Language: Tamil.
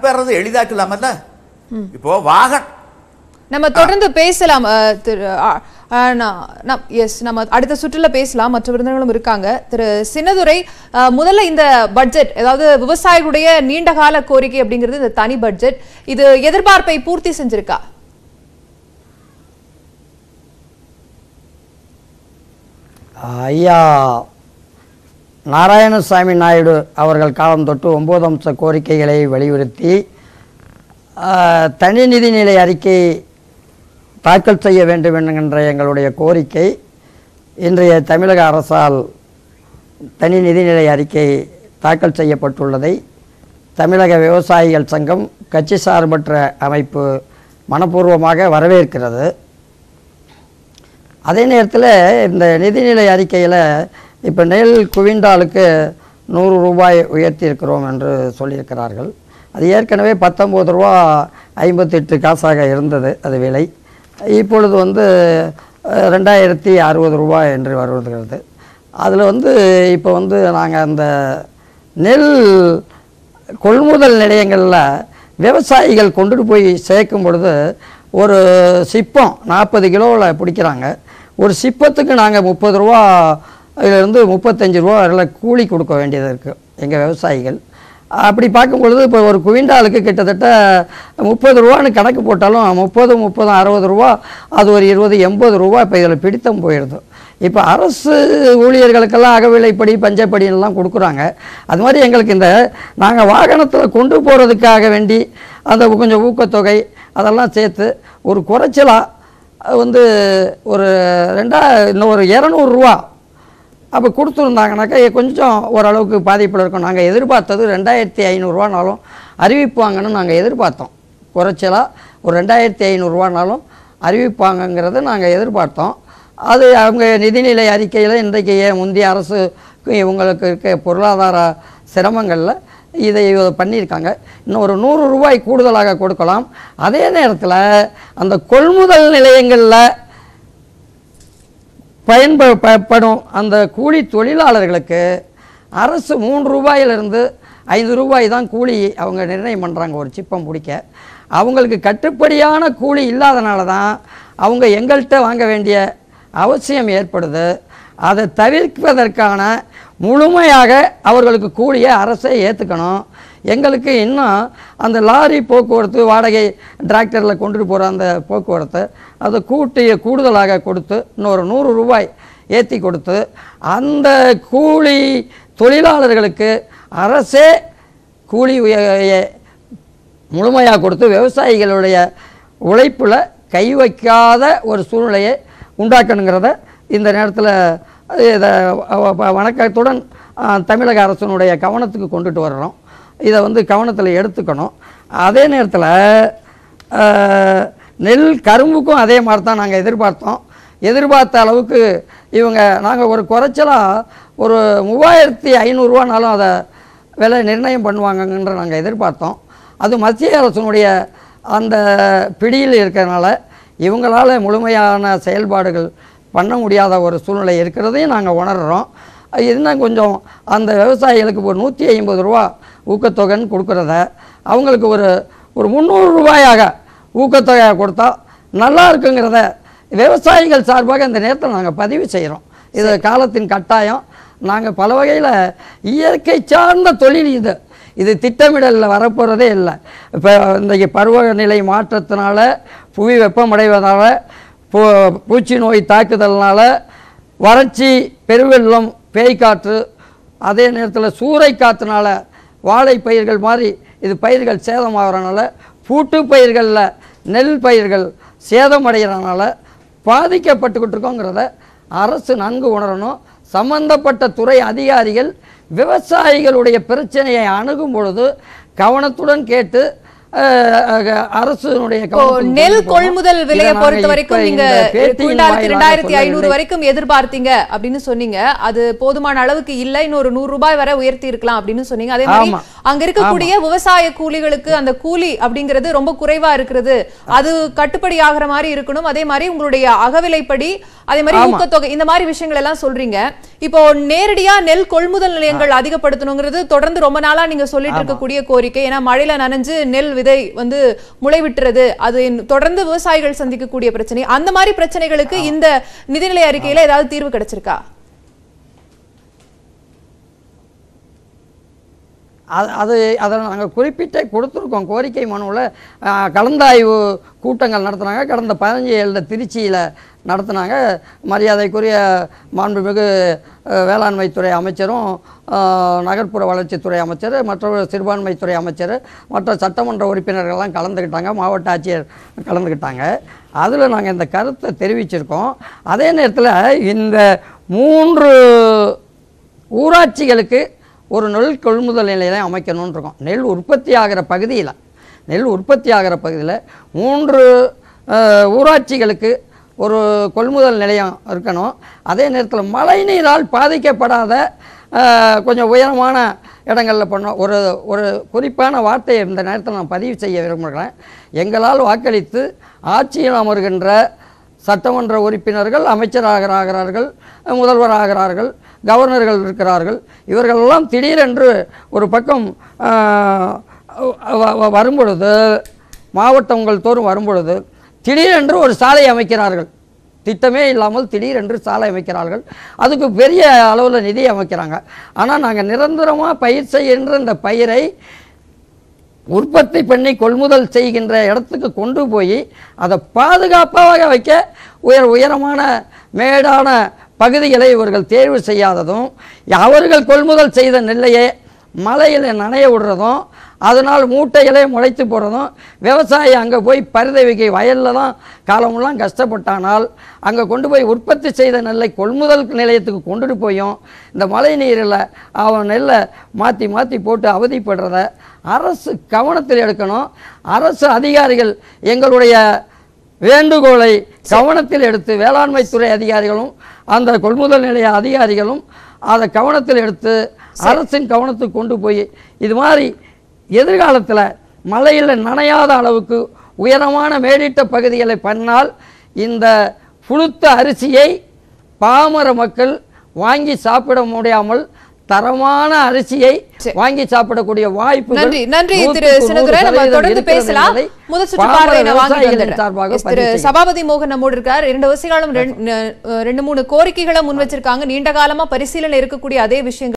பெறது எளிதாக்கலாமல்ல இப்போ வாகன் நம்ம தொடர்ந்து பேசலாம் அஹ், திரு எஸ் நம்ம அடுத்த சுற்றுல பேசலாம் மற்ற விருந்தினர்களும் இருக்காங்க திரு சின்னதுரை அஹ், முதல்ல இந்த பட்ஜெட் அதாவது விவசாயிகளுடைய நீண்டகால கோரிக்கை அப்படிங்கிறது இந்த தனி பட்ஜெட் இது எதிர்பார்ப்பை பூர்த்தி செஞ்சிருக்கா ஐயா நாராயணசாமி நாயுடு அவர்கள் காலம் தொட்டு ஒன்பது அம்ச கோரிக்கைகளை வலியுறுத்தி ஆஹ், தனி நிதிநிலை அறிக்கை தாக்கல் செய்ய வேண்டும் என்கின்ற எங்களுடைய கோரிக்கை இன்றைய தமிழக அரசால் தனி நிதிநிலை அறிக்கை தாக்கல் செய்யப்பட்டுள்ளதை தமிழக விவசாயிகள் சங்கம் கட்சி சார்பற்ற அமைப்பு மனப்பூர்வமாக வரவேற்கிறது அதே நேரத்தில் இந்த நிதிநிலை அறிக்கையில் இப்போ நெல் குவிண்டாலுக்கு நூறு ரூபாய் உயர்த்தியிருக்கிறோம் என்று சொல்லியிருக்கிறார்கள் அது ஏற்கனவே பத்தொம்போது ரூபா ஐம்பத்தெட்டு காசாக இருந்தது அது விலை இப்பொழுது வந்து அஹ், ரெண்டாயிரத்தி அறுபது ரூபாய் என்று வருகிறது அதில் வந்து இப்போ வந்து நாங்கள் அந்த நெல் கொள்முதல் நிலையங்களில் விவசாயிகள் கொண்டுட்டு போய் சேர்க்கும் பொழுது ஒரு சிப்பம் நாற்பது கிலோவில் பிடிக்கிறாங்க ஒரு சிப்பத்துக்கு நாங்கள் முப்பது ரூபா இருந்து முப்பத்தஞ்சு ரூபா வரையில் கூலி கொடுக்க வேண்டியது இருக்குது எங்கள் விவசாயிகள் அப்படி பார்க்கும் பொழுது இப்போ ஒரு குவிண்டாலுக்கு கிட்டத்தட்ட முப்பது ரூபான்னு கணக்கு போட்டாலும் முப்பது முப்பது அறுபது ரூபா அது ஒரு இருபது எண்பது ரூபா இப்போ இதில் பிடித்தம் போயிடுது இப்போ அரசு ஊழியர்களுக்கெல்லாம் அகவிலைப்படி பஞ்சப்படியெல்லாம் கொடுக்குறாங்க அது மாதிரி எங்களுக்கு இந்த நாங்கள் வாகனத்தில் கொண்டு போகிறதுக்காக வேண்டி அந்த கொஞ்சம் ஊக்கத்தொகை அதெல்லாம் சேர்த்து ஒரு குறைச்சலாக வந்து ஒரு ரெண்டா இன்னும் ஒரு இரநூறுவா அப்போ கொடுத்துருந்தாங்கனாக்கா கொஞ்சம் ஓரளவுக்கு பாதிப்பில் இருக்கும் நாங்கள் எதிர்பார்த்தது ரெண்டாயிரத்தி ஐநூறுரூவானாலும் அறிவிப்பாங்கன்னு நாங்கள் எதிர்பார்த்தோம் குறைச்சலாக ஒரு ரெண்டாயிரத்தி ஐநூறுரூவானாலும் அறிவிப்பாங்கங்கிறத நாங்கள் எதிர்பார்த்தோம் அது அவங்க நிதிநிலை அறிக்கையில் இன்றைக்கு ஏன் முந்தைய அரசு இவங்களுக்கு இருக்க பொருளாதார சிரமங்களில் இதை பண்ணியிருக்காங்க இன்னும் ஒரு நூறு ரூபாய் கூடுதலாக கொடுக்கலாம் அதே நேரத்தில் அந்த கொள்முதல் நிலையங்களில் பயன்படும் அந்த கூலி தொழிலாளர்களுக்கு அரசு மூன்று ரூபாயிலிருந்து ஐந்து ரூபாய் தான் கூலி அவங்க நிர்ணயம் பண்ணுறாங்க ஒரு சிப்பம் பிடிக்க அவங்களுக்கு கட்டுப்படியான கூலி இல்லாதனால தான் அவங்க எங்கள்கிட்ட வாங்க வேண்டிய அவசியம் ஏற்படுது அதை தவிர்ப்பதற்கான முழுமையாக அவர்களுக்கு கூலியை அரசே ஏற்றுக்கணும் எங்களுக்கு இன்னும் அந்த லாரி போக்குவரத்து வாடகை டிராக்டரில் கொண்டுட்டு போகிற அந்த போக்குவரத்து அதை கூட்டி கூடுதலாக கொடுத்து இன்னொரு நூறு ரூபாய் ஏற்றி கொடுத்து அந்த கூலி தொழிலாளர்களுக்கு அரசே கூலி உய- முழுமையாக கொடுத்து விவசாயிகளுடைய உழைப்பில் கை வைக்காத ஒரு சூழ்நிலையை உண்டாக்கணுங்கிறத இந்த நேரத்தில் இதை வ- வ- வணக்கத்துடன் ஆ, தமிழக அரசினுடைய கவனத்துக்கு கொண்டுட்டு வர்றோம் இதை வந்து கவனத்தில் எடுத்துக்கணும் அதே நேரத்தில் நெல் கரும்புக்கும் அதே மாதிரி தான் நாங்கள் எதிர்பார்த்தோம் எதிர்பார்த்த அளவுக்கு இவங்க நாங்கள் ஒரு குறைச்சலாக ஒரு மூவாயிரத்தி ஐநூறுரூவானாலும் அதை விலை நிர்ணயம் பண்ணுவாங்கன்ற நாங்கள் எதிர்பார்த்தோம் அது மத்திய அரசினுடைய அந்த பிடியில் இருக்கிறதுனால இவங்களால் முழுமையான செயல்பாடுகள் பண்ண முடியாத ஒரு சூழ்நிலை இருக்கிறதையும் நாங்கள் உணர்கிறோம் இன்னும் கொஞ்சம் அந்த விவசாயிகளுக்கு ஒரு நூற்றி ஐம்பது ரூபா ஊக்கத்தொகைன்னு கொடுக்குறத அவங்களுக்கு ஒரு ஒரு முந்நூறு ரூபாயாக ஊக்கத்தொகையாக கொடுத்தா நல்லா இருக்குங்கிறத விவசாயிகள் சார்பாக இந்த நேரத்தில் நாங்கள் பதிவு செய்கிறோம் இது காலத்தின் கட்டாயம் நாங்கள் பல வகையில் இயற்கை சார்ந்த தொழில் இது இது திட்டமிடலில் வரப்போகிறதே இல்லை இப்போ இன்றைக்கு பருவநிலை மாற்றத்தினால புவி வெப்பமடைவதால் பூ பூச்சி நோய் தாக்குதல்னால வறட்சி பெருவெள்ளம் பேய்க்காற்று அதே நேரத்தில் சூறை காற்றுனால வாழை பயிர்கள் மாதிரி இது பயிர்கள் சேதமாகறனால பூட்டு பயிர்களில் நெல் பயிர்கள் சேதமடைகிறனால பாதிக்கப்பட்டுக்கிட்டு இருக்கோங்கிறத அரசு நன்கு உணரணும் சம்பந்தப்பட்ட துறை அதிகாரிகள் விவசாயிகளுடைய பிரச்சனையை அணுகும் பொழுது கவனத்துடன் கேட்டு அஹ், அஹ், அரசுனுடைய இப்போ கவனத்துக்கு நெல் கொண்டு போகணும். கொள்முதல் இதை விலையை நாங்க பொறுத்த இப்ப வரைக்கும் நீங்க இந்த பேட்டியின் குவிண்டாலுக்கு வாயிலாக ரெண்டாயிரத்தி ஐநூறு சொல்லவில்லை. வரைக்கும் எதிர்பார்த்தீங்க அப்படின்னு சொன்னீங்க அது போதுமான அளவுக்கு இல்ல இன்னொரு நூறு ரூபாய் வரை உயர்த்தி இருக்கலாம் அப்படின்னு சொன்னீங்க அதே மாதிரி ஆமா. அங்க இருக்கக்கூடிய விவசாய கூலிகளுக்கு அந்த கூலி அப்படிங்கிறது ரொம்ப குறைவா இருக்கிறது அது கட்டுப்படி ஆகிற மாதிரி இருக்கணும் அதே மாதிரி உங்களுடைய அகவிலைப்படி அதே மாதிரி ஆமா. ஊக்கத்தொகை இந்த மாதிரி விஷயங்கள் எல்லாம் சொல்றீங்க இப்போ நேரடியா நெல் கொள்முதல் நிலையங்கள் அதிகப்படுத்தணுங்கிறது தொடர்ந்து ரொம்ப நாளா நீங்க சொல்லிட்டு இருக்கக்கூடிய கோரிக்கை ஏன்னா மழையில நனைஞ்சு நெல் விதை வந்து முளைவிட்டுறது அது இன்னும் தொடர்ந்து விவசாயிகள் சந்திக்கக்கூடிய பிரச்சனை அந்த மாதிரி பிரச்சனைகளுக்கு இந்த நிதிநிலை அறிக்கையில ஏதாவது தீர்வு கிடைச்சிருக்கா அது அது அதை நாங்கள் குறிப்பிட்டே கொடுத்துருக்கோம் கோரிக்கை மனுவில் கலந்தாய்வு கூட்டங்கள் நடத்துனாங்க கடந்த பதினஞ்சு ஏழில் திருச்சியில் நடத்துனாங்க மரியாதைக்குரிய மாண்புமிகு அஹ், வேளாண்மைத்துறை அமைச்சரும் அஹ், நகர்ப்புற வளர்ச்சித்துறை அமைச்சர் மற்ற சிறுபான்மைத்துறை அமைச்சர் மற்ற சட்டமன்ற உறுப்பினர்கள்லாம் கலந்துக்கிட்டாங்க மாவட்ட ஆட்சியர் கலந்துக்கிட்டாங்க அதில் நாங்கள் இந்த கருத்தை தெரிவிச்சிருக்கோம் அதே நேரத்தில் இந்த மூன்று ஊராட்சிகளுக்கு ஒரு நெல் கொள்முதல் நிலையம் அமைக்கணும்னு இருக்கோம் நெல் உற்பத்தி ஆகிற பகுதியில் நெல் உற்பத்தி ஆகிற பகுதியில் மூன்று அஹ், ஊராட்சிகளுக்கு ஒரு கொள்முதல் நிலையம் இருக்கணும் அதே நேரத்தில் மழை நீரால் பாதிக்கப்படாத அஹ், கொஞ்சம் உயரமான இடங்களில் பண்ணோம் ஒரு ஒரு குறிப்பான வார்த்தையை இந்த நேரத்தில் நான் பதிவு செய்ய விரும்புகிறேன் எங்களால் வாக்களித்து ஆட்சியில் அமர்கின்ற சட்டமன்ற உறுப்பினர்கள் அமைச்சராகிறார்கள் முதல்வராகிறார்கள் கவர்னர்கள் இருக்கிறார்கள் இவர்களெல்லாம் திடீரென்று ஒரு பக்கம் ஆஹ், வ- வ- வரும்பொழுது மாவட்டங்கள் தோறும் வரும்பொழுது திடீரென்று ஒரு சாலை அமைக்கிறார்கள் திட்டமே இல்லாமல் திடீரென்று சாலை அமைக்கிறார்கள் அதுக்கு பெரிய அளவில் நிதி அமைக்கிறாங்க ஆனால் நாங்கள் நிரந்தரமாக பயிர் செய்கின்ற இந்த பயிரை உற்பத்தி பண்ணி கொள்முதல் செய்கின்ற இடத்துக்கு கொண்டு போய் அதை பாதுகாப்பாக வைக்க உயர் உயரமான மேடான பகுதிகளை இவர்கள் தேர்வு செய்யாததும் அவர்கள் கொள்முதல் செய்த நெல்லையே மழையில் நனைய விடுறதும் அதனால் மூட்டைகளே முளைத்து போகிறதும் விவசாயி அங்கே போய் பரிதவிக்கை வயலில் தான் காலமெல்லாம் கஷ்டப்பட்டானால் அங்கே கொண்டு போய் உற்பத்தி செய்த நெல்லை கொள்முதல் நிலையத்துக்கு கொண்டுட்டு போயும் இந்த மழை நீரில் அவன் நெல்லை மாற்றி மாற்றி போட்டு அவதிப்படுறத அரசு கவனத்தில் எடுக்கணும் அரசு அதிகாரிகள் எங்களுடைய வேண்டுகோளை கவனத்தில் எடுத்து வேளாண்மைத்துறை அதிகாரிகளும் அந்த கொள்முதல் நிலைய அதிகாரிகளும் அதை கவனத்தில் எடுத்து அரசின் கவனத்துக்கு கொண்டு போய் இது மாதிரி எதிர்காலத்தில் மழையில் நனையாத அளவுக்கு உயரமான மேடிட்ட பகுதிகளை பண்ணால் இந்த புழுத்த அரிசியை பாமர மக்கள் வாங்கி சாப்பிட முடியாமல் தரமான அரிசியை சரி. வாங்கி சாப்பிடக்கூடிய வாய்ப்பு நன்றி நன்றி திரு சின்னதுரை நம்ம தொடர்ந்து பேசலாம் முதல் சுற்று பார்வையை நான் வாங்கிட்டு வந்துடுறேன். எஸ், திரு சபாபதி மோகன் நம்மோடு இருக்கார் இரண்டு விவசாயிகளும் ரெண்டு- ரெண்டு மூணு கோரிக்கைகளை முன் வச்சிருக்காங்க நீண்ட காலமா பரிசீலனை இருக்கக்கூடிய அதே விஷயங்கள்